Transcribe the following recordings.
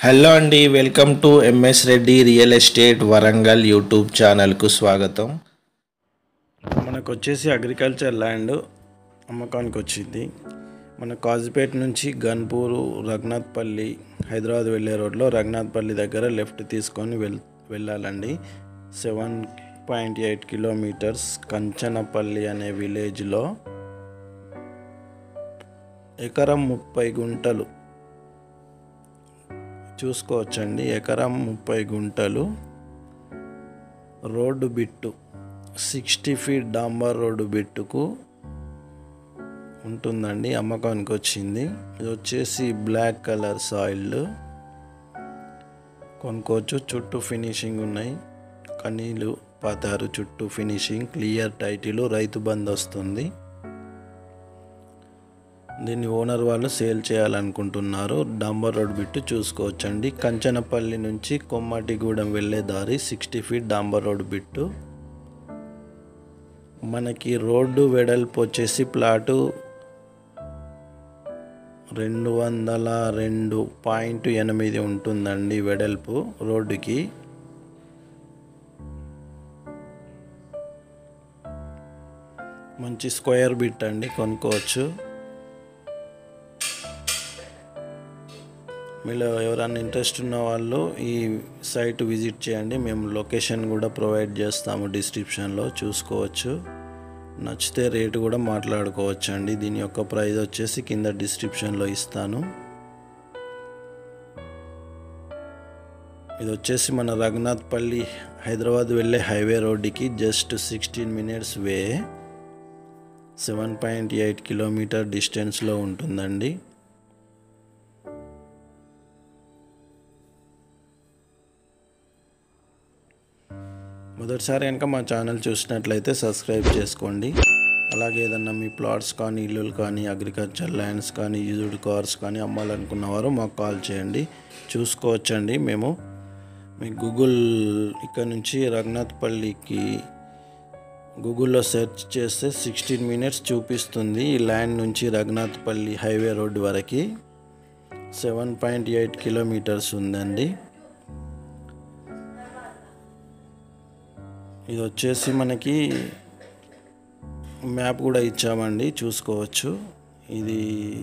hello అండి welcome to MS Reddy real estate Warangal YouTube ఛానల్కు స్వాగతం మనకు వచ్చేసి అగ్రికల్చర్ ల్యాండ్ అమ్మకానికి వచ్చింది మన కాజుపేట నుంచి గన్పూరు రఘునాథ్పల్లి హైదరాబాద్ వెళ్ళే రోడ్లో రఘునాథ్పల్లి దగ్గర లెఫ్ట్ తీసుకొని వెల్ వెళ్ళాలండి seven point eight kilometers Kanchanapalli అనే విలేజ్లో ఎకరం ముప్పై గుంటలు చూసుకోవచ్చండి ఎకరం ముప్పై గుంటలు రోడ్డు బిట్టు సిక్స్టీ ఫీట్ డాంబర్ రోడ్డు బిట్టుకు ఉంటుందండి అమ్మకానికి వచ్చింది ఇది వచ్చేసి బ్లాక్ కలర్ సాయిల్ కొనుక్కోవచ్చు చుట్టూ ఫినిషింగ్ ఉన్నాయి కనీలు పాతారు చుట్టూ ఫినిషింగ్ క్లియర్ టైటిల్ రైతు బంద్ వస్తుంది దీన్ని ఓనర్ వాళ్ళు సేల్ చేయాలనుకుంటున్నారు డాంబర్ రోడ్ బిట్టు చూసుకోవచ్చండి కంచనపల్లి నుంచి కొమ్మటిగూడెం వెళ్ళే దారి సిక్స్టీ ఫీట్ డాంబర్ రోడ్ బిట్టు మనకి రోడ్డు వెడల్పు వచ్చేసి ప్లాటు రెండు వందల రెండు పాయింట్ ఎనిమిది ఉంటుందండి వెడల్పు రోడ్డుకి మంచి స్క్వేర్ బిట్ అండి కొనుక్కోవచ్చు మీలో ఎవరైనా ఇంట్రెస్ట్ ఉన్న వాళ్ళు ఈ సైట్ విజిట్ చేయండి మేము లొకేషన్ కూడా ప్రొవైడ్ చేస్తాము డిస్క్రిప్షన్లో చూసుకోవచ్చు నచ్చితే రేటు కూడా మాట్లాడుకోవచ్చు అండి దీని యొక్క ప్రైస్ వచ్చేసి కింద డిస్క్రిప్షన్లో ఇస్తాను ఇది వచ్చేసి మన రఘునాథ్పల్లి హైదరాబాద్ వెళ్ళే హైవే రోడ్డుకి just sixteen minutes way seven point eight kilometer డిస్టెన్స్లో ఉంటుందండి మొదటిసారి కనుక మా ఛానల్ చూసినట్లయితే సబ్స్క్రైబ్ చేసుకోండి అలాగే ఏదన్నా మీ ప్లాట్స్ కానీ ఇల్లులు కానీ అగ్రికల్చర్ ల్యాండ్స్ కానీ యూజ్డ్ కార్స్ కానీ అమ్మాలనుకున్నవారు మాకు కాల్ చేయండి చూసుకోవచ్చండి మేము మీ గూగుల్ ఇక్కడ నుంచి రఘునాథ్పల్లికి గూగుల్లో సెర్చ్ చేస్తే సిక్స్టీన్ మినిట్స్ చూపిస్తుంది ఈ ల్యాండ్ నుంచి రఘునాథ్పల్లి హైవే రోడ్డు వరకు సెవెన్ పాయింట్ ఎయిట్ కిలోమీటర్స్ ఉందండి ఇది వచ్చేసి మనకి మ్యాప్ కూడా ఇచ్చామండి చూసుకోవచ్చు ఇది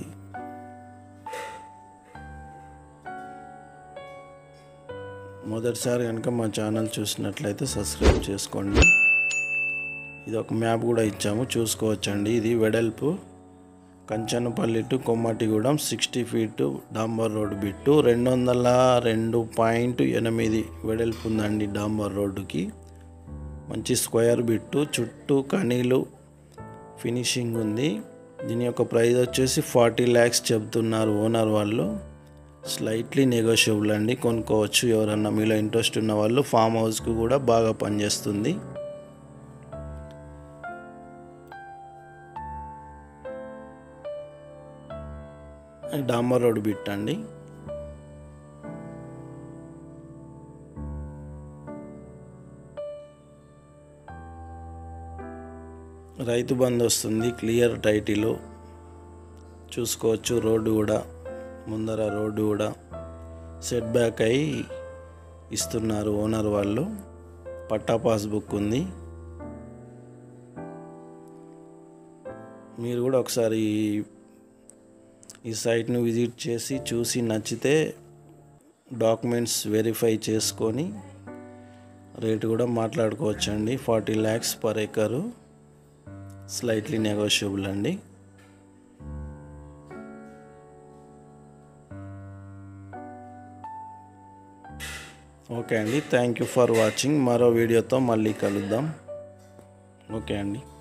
మొదటిసారి కనుక మా ఛానల్ చూసినట్లయితే సబ్స్క్రైబ్ చేసుకోండి ఇది ఒక మ్యాప్ కూడా ఇచ్చాము చూసుకోవచ్చండి ఇది వెడల్పు Kanchanapalli to Kommatigudem sixty feet డాంబర్ రోడ్ బిట్టు రెండు వందల రెండు పాయింట్ ఎనిమిది వెడల్పు ఉందండి డాంబర్ రోడ్డుకి మంచి స్క్వేర్ బిట్టు చుట్టూ కనీలు ఫినిషింగ్ ఉంది దీని యొక్క ప్రైస్ వచ్చేసి ఫార్టీ ల్యాక్స్ చెప్తున్నారు ఓనర్ వాళ్ళు స్లైట్లీ నెగోషియబుల్ అండి కొనుక్కోవచ్చు ఎవరన్నా మీలో ఇంట్రెస్ట్ ఉన్న వాళ్ళు ఫామ్ హౌస్కి కూడా బాగా పనిచేస్తుంది డాంబర్ రోడ్ బిట్ అండి రైతు బంద్ వస్తుంది క్లియర్ టైటిల్ చూసుకోవచ్చు రోడ్డు కూడా ముందర రోడ్డు కూడా సెట్ బ్యాక్ అయి ఇస్తున్నారు ఓనర్ వాళ్ళు పట్టా పాస్బుక్ ఉంది మీరు కూడా ఒకసారి ఈ సైట్ను విజిట్ చేసి చూసి నచ్చితే డాక్యుమెంట్స్ వెరిఫై చేసుకొని రేటు కూడా మాట్లాడుకోవచ్చండి forty lakhs per acre slightly negotiable అండి ఓకే అండి థ్యాంక్ యూ ఫర్ వాచింగ్ మరో వీడియోతో మళ్ళీ కలుద్దాం ఓకే అండి